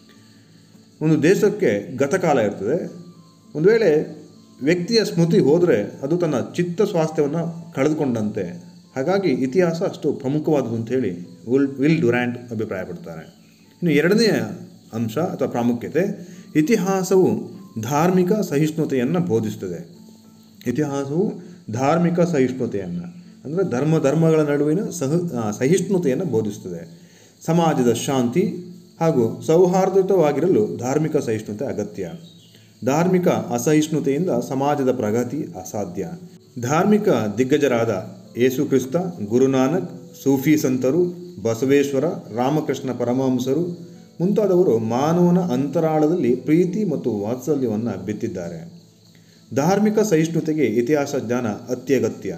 A: ಒಂದು ದೇಶಕ್ಕೆ ಗತಕಾಲ ಇರ್ತದೆ ಒಂದು ವೇಳೆ ವ್ಯಕ್ತಿಯ ಸ್ಮೃತಿ ಹೋದರೆ ಅದು ತನ್ನ ಚಿತ್ತ ಸ್ವಾಸ್ಥ್ಯವನ್ನು ಕಳೆದುಕೊಂಡಂತೆ ಹಾಗಾಗಿ ಇತಿಹಾಸ ಅಷ್ಟು ಪ್ರಮುಖವಾದದ್ದು ಅಂತ ಹೇಳಿ ವಿಲ್ ವಿಲ್ ಡ್ಯುರ್ಯಾಂಟ್ ಅಭಿಪ್ರಾಯಪಡ್ತಾರೆ ಇನ್ನು ಎರಡನೆಯ ಅಂಶ ಅಥವಾ ಪ್ರಾಮುಖ್ಯತೆ ಇತಿಹಾಸವು ಧಾರ್ಮಿಕ ಸಹಿಷ್ಣುತೆಯನ್ನು ಬೋಧಿಸುತ್ತದೆ ಇತಿಹಾಸವು ಧಾರ್ಮಿಕ ಸಹಿಷ್ಣುತೆಯನ್ನು ಅಂದರೆ ಧರ್ಮ ಧರ್ಮಗಳ ನಡುವಿನ ಸಹ ಆ, ಸಹಿಷ್ಣುತೆಯನ್ನು ಬೋಧಿಸುತ್ತದೆ ಸಮಾಜದ ಶಾಂತಿ ಹಾಗೂ ಸೌಹಾರ್ದಯುತವಾಗಿರಲು ಧಾರ್ಮಿಕ ಸಹಿಷ್ಣುತೆ ಅಗತ್ಯ ಧಾರ್ಮಿಕ ಅಸಹಿಷ್ಣುತೆಯಿಂದ ಸಮಾಜದ ಪ್ರಗತಿ ಅಸಾಧ್ಯ ಧಾರ್ಮಿಕ ದಿಗ್ಗಜರಾದ ಯೇಸುಕ್ರಿಸ್ತ ಗುರುನಾನಕ್ ಸೂಫಿ ಸಂತರು ಬಸವೇಶ್ವರ ರಾಮಕೃಷ್ಣ ಪರಮಹಂಸರು ಮುಂತಾದವರು ಮಾನವನ ಅಂತರಾಳದಲ್ಲಿ ಪ್ರೀತಿ ಮತ್ತು ವಾತ್ಸಲ್ಯವನ್ನು ಬಿತ್ತಿದ್ದಾರೆ ಧಾರ್ಮಿಕ ಸಹಿಷ್ಣುತೆಗೆ ಇತಿಹಾಸ ಜ್ಞಾನ ಅತ್ಯಗತ್ಯ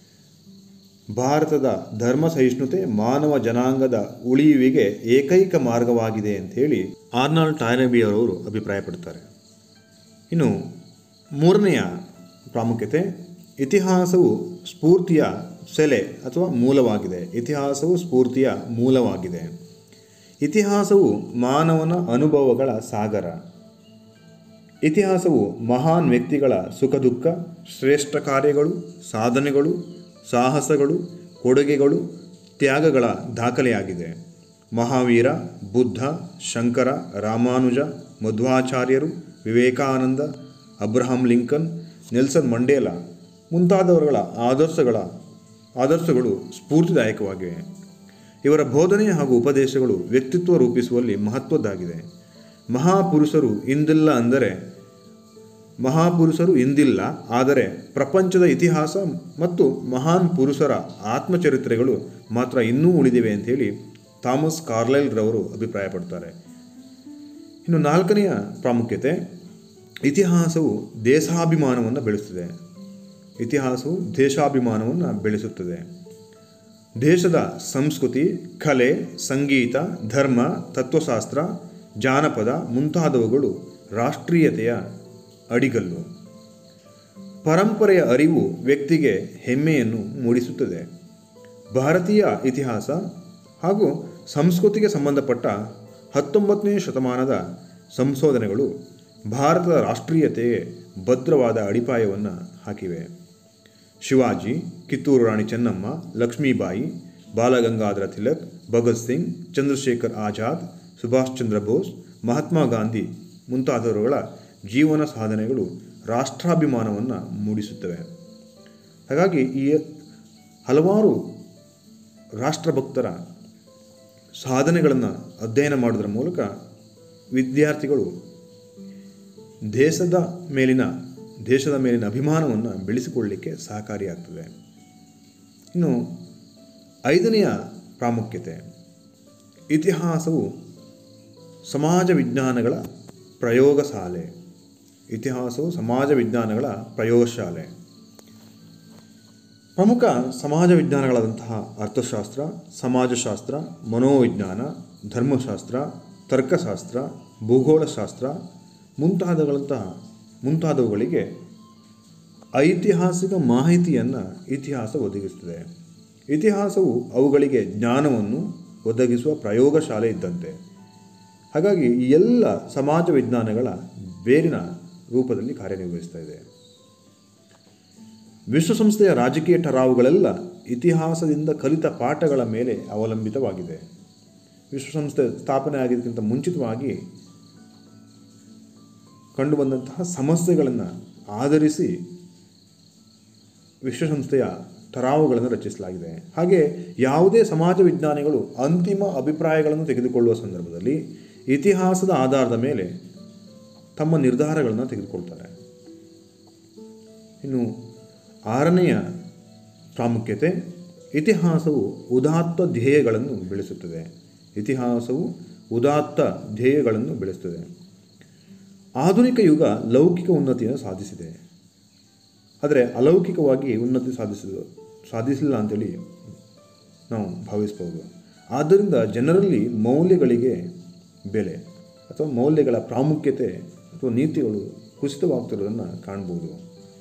A: ಭಾರತದ ಧರ್ಮ ಸಹಿಷ್ಣುತೆ ಮಾನವ ಜನಾಂಗದ ಉಳಿಯುವಿಗೆ ಏಕೈಕ ಮಾರ್ಗವಾಗಿದೆ ಅಂತ ಹೇಳಿ ಆರ್ನಾಲ್ಡ್ ಟೈನಬಿ ಅವರವರು ಅಭಿಪ್ರಾಯಪಡ್ತಾರೆ ಇನ್ನು ಮೂರನೆಯ ಪ್ರಾಮುಖ್ಯತೆ ಇತಿಹಾಸವು ಸ್ಫೂರ್ತಿಯ ಸೆಲೆ ಅಥವಾ ಮೂಲವಾಗಿದೆ ಇತಿಹಾಸವು ಸ್ಫೂರ್ತಿಯ ಮೂಲವಾಗಿದೆ ಇತಿಹಾಸವು ಮಾನವನ ಅನುಭವಗಳ ಸಾಗರ ಇತಿಹಾಸವು ಮಹಾನ್ ವ್ಯಕ್ತಿಗಳ ಸುಖ ದುಃಖ ಶ್ರೇಷ್ಠ ಕಾರ್ಯಗಳು ಸಾಧನೆಗಳು ಸಾಹಸಗಳು ಕೊಡುಗೆಗಳು ತ್ಯಾಗಗಳ ದಾಖಲೆಯಾಗಿದೆ ಮಹಾವೀರ ಬುದ್ಧ ಶಂಕರ ರಾಮಾನುಜ ಮಧ್ವಾಚಾರ್ಯರು Vivekananda Abraham Lincoln Nelson Mandela ಮುಂತಾದವರುಗಳ ಆದರ್ಶಗಳ ಆದರ್ಶಗಳು ಸ್ಫೂರ್ತಿದಾಯಕವಾಗಿವೆ ಇವರ ಬೋಧನೆ ಹಾಗೂ ಉಪದೇಶಗಳು ವ್ಯಕ್ತಿತ್ವ ರೂಪಿಸುವಲ್ಲಿ ಮಹತ್ವದ್ದಾಗಿದೆ ಮಹಾಪುರುಷರು ಇಂದಿಲ್ಲ ಅಂದರೆ ಮಹಾಪುರುಷರು ಇಂದಿಲ್ಲ ಆದರೆ ಪ್ರಪಂಚದ ಇತಿಹಾಸ ಮತ್ತು ಮಹಾನ್ ಪುರುಷರ ಆತ್ಮಚರಿತ್ರೆಗಳು ಮಾತ್ರ ಇನ್ನೂ ಉಳಿದಿವೆ ಅಂಥೇಳಿ ಥಾಮಸ್ ಕಾರ್ಲೈಲ್ ರವರು ಅಭಿಪ್ರಾಯಪಡ್ತಾರೆ ಇನ್ನು ನಾಲ್ಕನೆಯ ಪ್ರಾಮುಖ್ಯತೆ ಇತಿಹಾಸವು ದೇಶಾಭಿಮಾನವನ್ನು ಬೆಳೆಸುತ್ತದೆ ಇತಿಹಾಸವು ದೇಶಾಭಿಮಾನವನ್ನು ಬೆಳೆಸುತ್ತದೆ ದೇಶದ ಸಂಸ್ಕೃತಿ ಕಲೆ ಸಂಗೀತ ಧರ್ಮ ತತ್ವಶಾಸ್ತ್ರ ಜಾನಪದ ಮುಂತಾದವುಗಳು ರಾಷ್ಟ್ರೀಯತೆಯ ಅಡಿಗಲ್ಲು ಪರಂಪರೆಯ ಅರಿವು ವ್ಯಕ್ತಿಗೆ ಹೆಮ್ಮೆಯನ್ನು ಮೂಡಿಸುತ್ತದೆ ಭಾರತೀಯ ಇತಿಹಾಸ ಹಾಗೂ ಸಂಸ್ಕೃತಿಗೆ ಸಂಬಂಧಪಟ್ಟ ಹತ್ತೊಂಬತ್ತನೇ ಶತಮಾನದ ಸಂಶೋಧನೆಗಳು ಭಾರತದ ರಾಷ್ಟ್ರೀಯತೆಗೆ ಭದ್ರವಾದ ಅಡಿಪಾಯವನ್ನು ಹಾಕಿವೆ ಶಿವಾಜಿ ಕಿತ್ತೂರು ರಾಣಿ ಚೆನ್ನಮ್ಮ ಲಕ್ಷ್ಮೀಬಾಯಿ ಬಾಲಗಂಗಾಧರ ತಿಲಕ್ ಭಗತ್ ಸಿಂಗ್ ಚಂದ್ರಶೇಖರ್ ಆಜಾದ್ ಸುಭಾಷ್ ಚಂದ್ರ ಬೋಸ್ ಮಹಾತ್ಮ ಗಾಂಧಿ ಮುಂತಾದವರುಗಳ ಜೀವನ ಸಾಧನೆಗಳು ರಾಷ್ಟ್ರಾಭಿಮಾನವನ್ನು ಮೂಡಿಸುತ್ತವೆ ಹಾಗಾಗಿ ಈ ಹಲವಾರು ರಾಷ್ಟ್ರಭಕ್ತರ ಸಾಧನೆಗಳನ್ನು ಅಧ್ಯಯನ ಮಾಡೋದರ ಮೂಲಕ ವಿದ್ಯಾರ್ಥಿಗಳು ದೇಶದ ಮೇಲಿನ ದೇಶದ ಮೇಲಿನ ಅಭಿಮಾನವನ್ನು ಬೆಳೆಸಿಕೊಳ್ಳಲಿಕ್ಕೆ ಸಹಕಾರಿಯಾಗ್ತದೆ ಇನ್ನು ಐದನೆಯ ಪ್ರಾಮುಖ್ಯತೆ ಇತಿಹಾಸವು ಸಮಾಜ ವಿಜ್ಞಾನಗಳ ಪ್ರಯೋಗಶಾಲೆ ಇತಿಹಾಸವು ಸಮಾಜ ವಿಜ್ಞಾನಗಳ ಪ್ರಯೋಗಶಾಲೆ ಪ್ರಮುಖ ಸಮಾಜ ವಿಜ್ಞಾನಗಳಾದಂತಹ ಅರ್ಥಶಾಸ್ತ್ರ ಸಮಾಜಶಾಸ್ತ್ರ ಮನೋವಿಜ್ಞಾನ ಧರ್ಮಶಾಸ್ತ್ರ ತರ್ಕಶಾಸ್ತ್ರ ಭೂಗೋಳಶಾಸ್ತ್ರ ಮುಂತಾದಗಳಂತಹ ಮುಂತಾದವುಗಳಿಗೆ ಐತಿಹಾಸಿಕ ಮಾಹಿತಿಯನ್ನು ಇತಿಹಾಸ ಒದಗಿಸುತ್ತದೆ ಇತಿಹಾಸವು ಅವುಗಳಿಗೆ ಜ್ಞಾನವನ್ನು ಒದಗಿಸುವ ಪ್ರಯೋಗಶಾಲೆ ಇದ್ದಂತೆ ಹಾಗಾಗಿ ಈ ಎಲ್ಲ ಸಮಾಜ ವಿಜ್ಞಾನಗಳ ಬೇರಿನ ರೂಪದಲ್ಲಿ ಕಾರ್ಯನಿರ್ವಹಿಸ್ತಾ ಇದೆ ವಿಶ್ವಸಂಸ್ಥೆಯ ರಾಜಕೀಯ ಠರಾವುಗಳೆಲ್ಲ ಇತಿಹಾಸದಿಂದ ಕಲಿತ ಪಾಠಗಳ ಮೇಲೆ ಅವಲಂಬಿತವಾಗಿದೆ ವಿಶ್ವಸಂಸ್ಥೆ ಸ್ಥಾಪನೆ ಆಗಿದ್ದಕ್ಕಿಂತ ಮುಂಚಿತವಾಗಿ ಕಂಡುಬಂದಂತಹ ಸಮಸ್ಯೆಗಳನ್ನು ಆಧರಿಸಿ ವಿಶ್ವಸಂಸ್ಥೆಯ ಠರಾವುಗಳನ್ನು ರಚಿಸಲಾಗಿದೆ ಹಾಗೆ ಯಾವುದೇ ಸಮಾಜ ವಿಜ್ಞಾನಿಗಳು ಅಂತಿಮ ಅಭಿಪ್ರಾಯಗಳನ್ನು ತೆಗೆದುಕೊಳ್ಳುವ ಸಂದರ್ಭದಲ್ಲಿ ಇತಿಹಾಸದ ಆಧಾರದ ಮೇಲೆ ತಮ್ಮ ನಿರ್ಧಾರಗಳನ್ನು ತೆಗೆದುಕೊಳ್ತಾರೆ ಇನ್ನು ಆರನೆಯ ಪ್ರಾಮುಖ್ಯತೆ ಇತಿಹಾಸವು ಉದಾತ್ತ ಧ್ಯೇಯಗಳನ್ನು ಬೆಳೆಸುತ್ತದೆ ಇತಿಹಾಸವು ಉದಾತ್ತ ಧ್ಯೇಯಗಳನ್ನು ಬೆಳೆಸುತ್ತದೆ ಆಧುನಿಕ ಯುಗ ಲೌಕಿಕ ಉನ್ನತಿಯನ್ನು ಸಾಧಿಸಿದೆ ಆದರೆ ಅಲೌಕಿಕವಾಗಿ ಉನ್ನತಿ ಸಾಧಿಸಿದ ಸಾಧಿಸಿಲ್ಲ ಅಂತೇಳಿ ನಾವು ಭಾವಿಸ್ಬೋದು ಆದ್ದರಿಂದ ಜನರಲ್ಲಿ ಮೌಲ್ಯಗಳಿಗೆ ಬೆಲೆ ಅಥವಾ ಮೌಲ್ಯಗಳ ಪ್ರಾಮುಖ್ಯತೆ ಅಥವಾ ನೀತಿಗಳು ಕುಸಿತವಾಗ್ತಿರೋದನ್ನು ಕಾಣ್ಬೋದು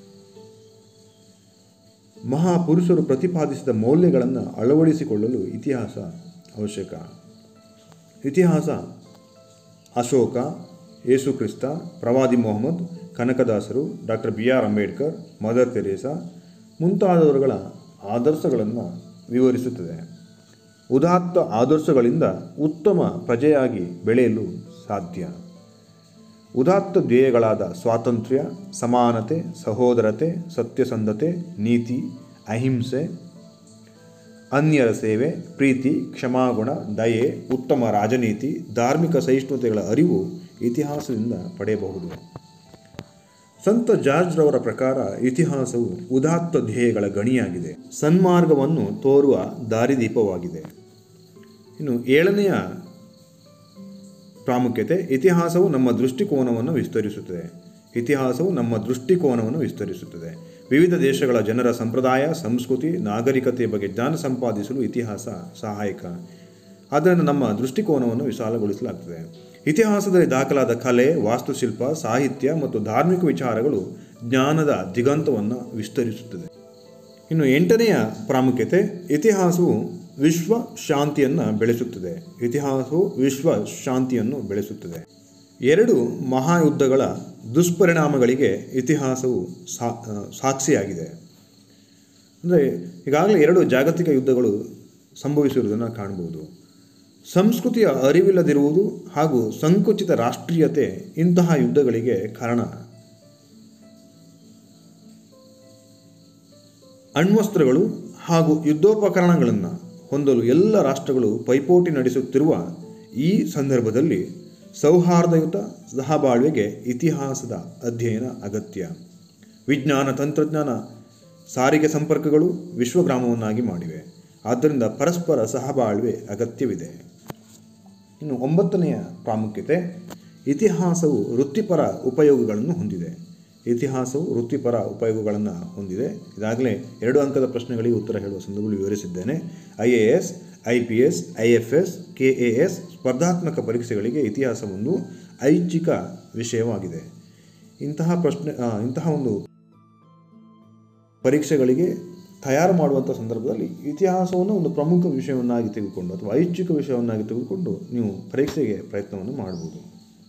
A: ಮಹಾಪುರುಷರು ಪ್ರತಿಪಾದಿಸಿದ ಮೌಲ್ಯಗಳನ್ನು ಅಳವಡಿಸಿಕೊಳ್ಳಲು ಇತಿಹಾಸ ಅವಶ್ಯಕ ಇತಿಹಾಸ ಅಶೋಕ ಯೇಸುಕ್ರಿಸ್ತ ಪ್ರವಾದಿ ಮೊಹಮ್ಮದ್ ಕನಕದಾಸರು doctor B R Ambedkar Mother Teresa ಮುಂತಾದವರುಗಳ ಆದರ್ಶಗಳನ್ನು ವಿವರಿಸುತ್ತದೆ ಉದಾತ್ತ ಆದರ್ಶಗಳಿಂದ ಉತ್ತಮ ಪ್ರಜೆಯಾಗಿ ಬೆಳೆಯಲು ಸಾಧ್ಯ ಉದಾತ್ತ ಧ್ಯೇಯಗಳಾದ ಸ್ವಾತಂತ್ರ್ಯ ಸಮಾನತೆ ಸಹೋದರತೆ ಸತ್ಯಸಂಧತೆ ನೀತಿ ಅಹಿಂಸೆ ಅನ್ಯರ ಸೇವೆ ಪ್ರೀತಿ ಕ್ಷಮಾಗುಣ ದಯೆ ಉತ್ತಮ ರಾಜನೀತಿ ಧಾರ್ಮಿಕ ಸಹಿಷ್ಣುತೆಗಳ ಅರಿವು ಇತಿಹಾಸದಿಂದ ಪಡೆಯಬಹುದು ಸಂತ ಜಾರ್ಜ್ ರವರ ಪ್ರಕಾರ ಇತಿಹಾಸವು ಉದಾತ್ತ ಧ್ಯೇಯಗಳ ಗಣಿಯಾಗಿದೆ ಸನ್ಮಾರ್ಗವನ್ನು ತೋರುವ ದಾರಿದೀಪವಾಗಿದೆ ಇನ್ನು ಏಳನೆಯ ಪ್ರಾಮುಖ್ಯತೆ ಇತಿಹಾಸವು ನಮ್ಮ ದೃಷ್ಟಿಕೋನವನ್ನು ವಿಸ್ತರಿಸುತ್ತದೆ ಇತಿಹಾಸವು ನಮ್ಮ ದೃಷ್ಟಿಕೋನವನ್ನು ವಿಸ್ತರಿಸುತ್ತದೆ ವಿವಿಧ ದೇಶಗಳ ಜನರ ಸಂಪ್ರದಾಯ ಸಂಸ್ಕೃತಿ ನಾಗರಿಕತೆಯ ಬಗ್ಗೆ ಜ್ಞಾನ ಸಂಪಾದಿಸಲು ಇತಿಹಾಸ ಸಹಾಯಕ ಆದ್ದರಿಂದ ನಮ್ಮ ದೃಷ್ಟಿಕೋನವನ್ನು ವಿಶಾಲಗೊಳಿಸಲಾಗ್ತದೆ ಇತಿಹಾಸದಲ್ಲಿ ದಾಖಲಾದ ಕಲೆ ವಾಸ್ತುಶಿಲ್ಪ ಸಾಹಿತ್ಯ ಮತ್ತು ಧಾರ್ಮಿಕ ವಿಚಾರಗಳು ಜ್ಞಾನದ ದಿಗಂತವನ್ನು ವಿಸ್ತರಿಸುತ್ತದೆ ಇನ್ನು ಎಂಟನೆಯ ಪ್ರಾಮುಖ್ಯತೆ ಇತಿಹಾಸವು ವಿಶ್ವ ಶಾಂತಿಯನ್ನು ಬೆಳೆಸುತ್ತದೆ ಇತಿಹಾಸವು ವಿಶ್ವ ಶಾಂತಿಯನ್ನು ಬೆಳೆಸುತ್ತದೆ ಎರಡು ಮಹಾಯುದ್ಧಗಳ ದುಷ್ಪರಿಣಾಮಗಳಿಗೆ ಇತಿಹಾಸವು ಸಾ ಆ, ಸಾಕ್ಷಿಯಾಗಿದೆ ಅಂದರೆ ಈಗಾಗಲೇ ಎರಡು ಜಾಗತಿಕ ಯುದ್ಧಗಳು ಸಂಭವಿಸಿರುವುದನ್ನು ಕಾಣಬಹುದು ಸಂಸ್ಕೃತಿಯ ಅರಿವಿಲ್ಲದಿರುವುದು ಹಾಗೂ ಸಂಕುಚಿತ ರಾಷ್ಟ್ರೀಯತೆ ಇಂತಹ ಯುದ್ಧಗಳಿಗೆ ಕಾರಣ ಅಣ್ವಸ್ತ್ರಗಳು ಹಾಗೂ ಯುದ್ಧೋಪಕರಣಗಳನ್ನು ಹೊಂದಲು ಎಲ್ಲ ರಾಷ್ಟ್ರಗಳು ಪೈಪೋಟಿ ನಡೆಸುತ್ತಿರುವ ಈ ಸಂದರ್ಭದಲ್ಲಿ ಸೌಹಾರ್ದಯುತ ಸಹಬಾಳ್ವೆಗೆ ಇತಿಹಾಸದ ಅಧ್ಯಯನ ಅಗತ್ಯ ವಿಜ್ಞಾನ ತಂತ್ರಜ್ಞಾನ ಸಾರಿಗೆ ಸಂಪರ್ಕಗಳು ವಿಶ್ವಗ್ರಾಮವನ್ನಾಗಿ ಮಾಡಿವೆ ಆದ್ದರಿಂದ ಪರಸ್ಪರ ಸಹಬಾಳ್ವೆ ಅಗತ್ಯವಿದೆ ಇನ್ನು ಒಂಬತ್ತನೆಯ ಪ್ರಾಮುಖ್ಯತೆ ಇತಿಹಾಸವು ವೃತ್ತಿಪರ ಉಪಯೋಗಗಳನ್ನು ಹೊಂದಿದೆ ಇತಿಹಾಸವು ವೃತ್ತಿಪರ ಉಪಯೋಗಗಳನ್ನು ಹೊಂದಿದೆ ಇದಾಗಲೇ ಎರಡು ಅಂಕದ ಪ್ರಶ್ನೆಗಳಿಗೆ ಉತ್ತರ ಹೇಳುವ ಸಂದರ್ಭದಲ್ಲಿ ವಿವರಿಸಿದ್ದೇನೆ I A S I P S I F S K A S ಸ್ಪರ್ಧಾತ್ಮಕ ಪರೀಕ್ಷೆಗಳಿಗೆ ಇತಿಹಾಸ ಒಂದು ಐಚ್ಛಿಕ ವಿಷಯವಾಗಿದೆ ಇಂತಹ ಪ್ರಶ್ನೆ ಆ, ಇಂತಹ ಒಂದು ಪರೀಕ್ಷೆಗಳಿಗೆ ತಯಾರು ಮಾಡುವಂಥ ಸಂದರ್ಭದಲ್ಲಿ ಇತಿಹಾಸವನ್ನು ಒಂದು ಪ್ರಮುಖ ವಿಷಯವನ್ನಾಗಿ ತೆಗೆದುಕೊಂಡು ಅಥವಾ ಐಚ್ಛಿಕ ವಿಷಯವನ್ನಾಗಿ ತೆಗೆದುಕೊಂಡು ನೀವು ಪರೀಕ್ಷೆಗೆ ಪ್ರಯತ್ನವನ್ನು ಮಾಡ್ಬೋದು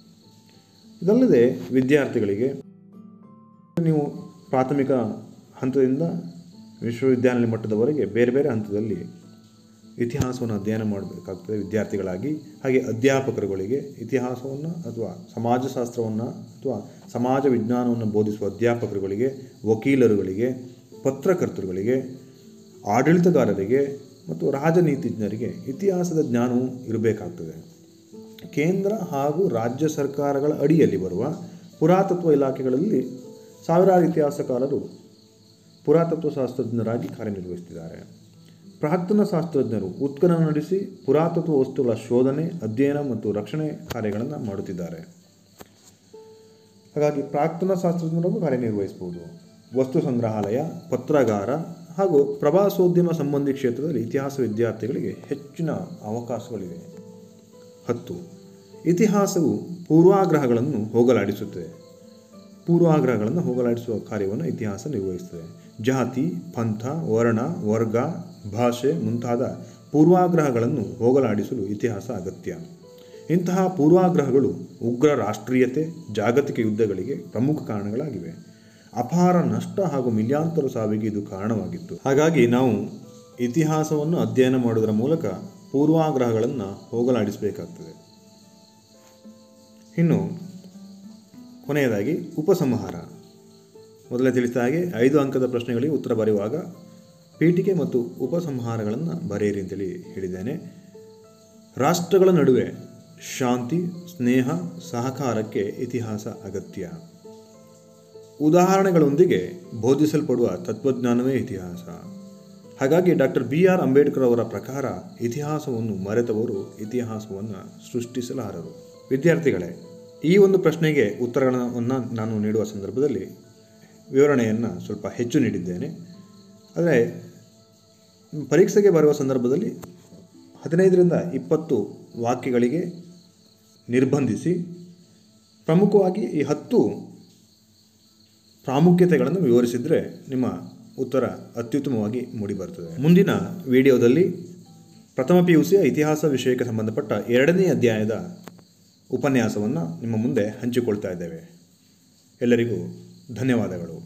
A: ಇದಲ್ಲದೆ ವಿದ್ಯಾರ್ಥಿಗಳಿಗೆ ನೀವು ಪ್ರಾಥಮಿಕ ಹಂತದಿಂದ ವಿಶ್ವವಿದ್ಯಾನಿಲಯ ಮಟ್ಟದವರೆಗೆ ಬೇರೆ ಬೇರೆ ಹಂತದಲ್ಲಿ ಇತಿಹಾಸವನ್ನು ಅಧ್ಯಯನ ಮಾಡಬೇಕಾಗ್ತದೆ ವಿದ್ಯಾರ್ಥಿಗಳಾಗಿ ಹಾಗೆ ಅಧ್ಯಾಪಕರುಗಳಿಗೆ ಇತಿಹಾಸವನ್ನು ಅಥವಾ ಸಮಾಜಶಾಸ್ತ್ರವನ್ನು ಅಥವಾ ಸಮಾಜ ವಿಜ್ಞಾನವನ್ನು ಬೋಧಿಸುವ ಅಧ್ಯಾಪಕರುಗಳಿಗೆ ವಕೀಲರುಗಳಿಗೆ ಪತ್ರಕರ್ತರುಗಳಿಗೆ ಆಡಳಿತಗಾರರಿಗೆ ಮತ್ತು ರಾಜನೀತಿಜ್ಞರಿಗೆ ಇತಿಹಾಸದ ಜ್ಞಾನವು ಇರಬೇಕಾಗ್ತದೆ ಕೇಂದ್ರ ಹಾಗೂ ರಾಜ್ಯ ಸರ್ಕಾರಗಳ ಅಡಿಯಲ್ಲಿ ಬರುವ ಪುರಾತತ್ವ ಇಲಾಖೆಗಳಲ್ಲಿ ಸಾವಿರಾರು ಇತಿಹಾಸಕಾರರು ಪುರಾತತ್ವ ಶಾಸ್ತ್ರಜ್ಞರಾಗಿ ಕಾರ್ಯನಿರ್ವಹಿಸುತ್ತಿದ್ದಾರೆ ಪ್ರಾಕ್ತನ ಶಾಸ್ತ್ರಜ್ಞರು ಉತ್ಖನನ ನಡೆಸಿ ಪುರಾತತ್ವ ವಸ್ತುಗಳ ಶೋಧನೆ ಅಧ್ಯಯನ ಮತ್ತು ರಕ್ಷಣೆ ಕಾರ್ಯಗಳನ್ನು ಮಾಡುತ್ತಿದ್ದಾರೆ ಹಾಗಾಗಿ ಪ್ರಾಕ್ತನ ಶಾಸ್ತ್ರಜ್ಞರಾಗೂ ಕಾರ್ಯನಿರ್ವಹಿಸಬಹುದು ವಸ್ತು ಸಂಗ್ರಹಾಲಯ ಪತ್ರಗಾರ ಹಾಗೂ ಪ್ರವಾಸೋದ್ಯಮ ಸಂಬಂಧಿ ಕ್ಷೇತ್ರದಲ್ಲಿ ಇತಿಹಾಸ ವಿದ್ಯಾರ್ಥಿಗಳಿಗೆ ಹೆಚ್ಚಿನ ಅವಕಾಶಗಳಿವೆ ಹತ್ತು ಇತಿಹಾಸವು ಪೂರ್ವಾಗ್ರಹಗಳನ್ನು ಹೋಗಲಾಡಿಸುತ್ತದೆ ಪೂರ್ವಾಗ್ರಹಗಳನ್ನು ಹೋಗಲಾಡಿಸುವ ಕಾರ್ಯವನ್ನು ಇತಿಹಾಸ ನಿರ್ವಹಿಸುತ್ತದೆ ಜಾತಿ ಪಂಥ ವರ್ಣ ವರ್ಗ ಭಾಷೆ ಮುಂತಾದ ಪೂರ್ವಾಗ್ರಹಗಳನ್ನು ಹೋಗಲಾಡಿಸಲು ಇತಿಹಾಸ ಅಗತ್ಯ ಇಂತಹ ಪೂರ್ವಾಗ್ರಹಗಳು ಉಗ್ರ ರಾಷ್ಟ್ರೀಯತೆ ಜಾಗತಿಕ ಯುದ್ಧಗಳಿಗೆ ಪ್ರಮುಖ ಕಾರಣಗಳಾಗಿವೆ ಅಪಾರ ನಷ್ಟ ಹಾಗೂ ಮಿಲಿಯಾಂತರ ಸಾವಿಗೆ ಇದು ಕಾರಣವಾಗಿತ್ತು ಹಾಗಾಗಿ ನಾವು ಇತಿಹಾಸವನ್ನು ಅಧ್ಯಯನ ಮಾಡುವುದರ ಮೂಲಕ ಪೂರ್ವಾಗ್ರಹಗಳನ್ನು ಹೋಗಲಾಡಿಸಬೇಕಾಗ್ತದೆ ಇನ್ನು ಕೊನೆಯದಾಗಿ ಉಪಸಂಹಾರ ಮೊದಲೇ ತಿಳಿಸಿದ ಹಾಗೆ ಐದು ಅಂಕದ ಪ್ರಶ್ನೆಗಳಿಗೆ ಉತ್ತರ ಬರೆಯುವಾಗ ಪೀಠಿಕೆ ಮತ್ತು ಉಪಸಂಹಾರಗಳನ್ನು ಬರೆಯಿರಿ ಅಂತೇಳಿ ಹೇಳಿದ್ದೇನೆ ರಾಷ್ಟ್ರಗಳ ನಡುವೆ ಶಾಂತಿ ಸ್ನೇಹ ಸಹಕಾರಕ್ಕೆ ಇತಿಹಾಸ ಅಗತ್ಯ ಉದಾಹರಣೆಗಳೊಂದಿಗೆ ಬೋಧಿಸಲ್ಪಡುವ ತತ್ವಜ್ಞಾನವೇ ಇತಿಹಾಸ ಹಾಗಾಗಿ ಡಾಕ್ಟರ್ ಬಿ ಆರ್ ಅಂಬೇಡ್ಕರ್ ಅವರ ಪ್ರಕಾರ ಇತಿಹಾಸವನ್ನು ಮರೆತವರು ಇತಿಹಾಸವನ್ನು ಸೃಷ್ಟಿಸಲಾರರು ವಿದ್ಯಾರ್ಥಿಗಳೇ ಈ ಒಂದು ಪ್ರಶ್ನೆಗೆ ಉತ್ತರಗಳನ್ನು ನಾನು ನೀಡುವ ಸಂದರ್ಭದಲ್ಲಿ ವಿವರಣೆಯನ್ನು ಸ್ವಲ್ಪ ಹೆಚ್ಚು ನೀಡಿದ್ದೇನೆ ಆದರೆ ಪರೀಕ್ಷೆಗೆ ಬರುವ ಸಂದರ್ಭದಲ್ಲಿ ಹದಿನೈದರಿಂದ ಇಪ್ಪತ್ತು ವಾಕ್ಯಗಳಿಗೆ ನಿರ್ಬಂಧಿಸಿ ಪ್ರಮುಖವಾಗಿ ಈ ಹತ್ತು ಪ್ರಾಮುಖ್ಯತೆಗಳನ್ನು ವಿವರಿಸಿದರೆ ನಿಮ್ಮ ಉತ್ತರ ಅತ್ಯುತ್ತಮವಾಗಿ ಮೂಡಿಬರ್ತದೆ ಮುಂದಿನ ವಿಡಿಯೋದಲ್ಲಿ ಪ್ರಥಮ ಪಿ ಯು ಸಿಯ ಇತಿಹಾಸ ವಿಷಯಕ್ಕೆ ಸಂಬಂಧಪಟ್ಟ ಎರಡನೇ ಅಧ್ಯಾಯದ ಉಪನ್ಯಾಸವನ್ನು ನಿಮ್ಮ ಮುಂದೆ ಹಂಚಿಕೊಳ್ತಾ ಇದ್ದೇವೆ ಎಲ್ಲರಿಗೂ ಧನ್ಯವಾದಗಳು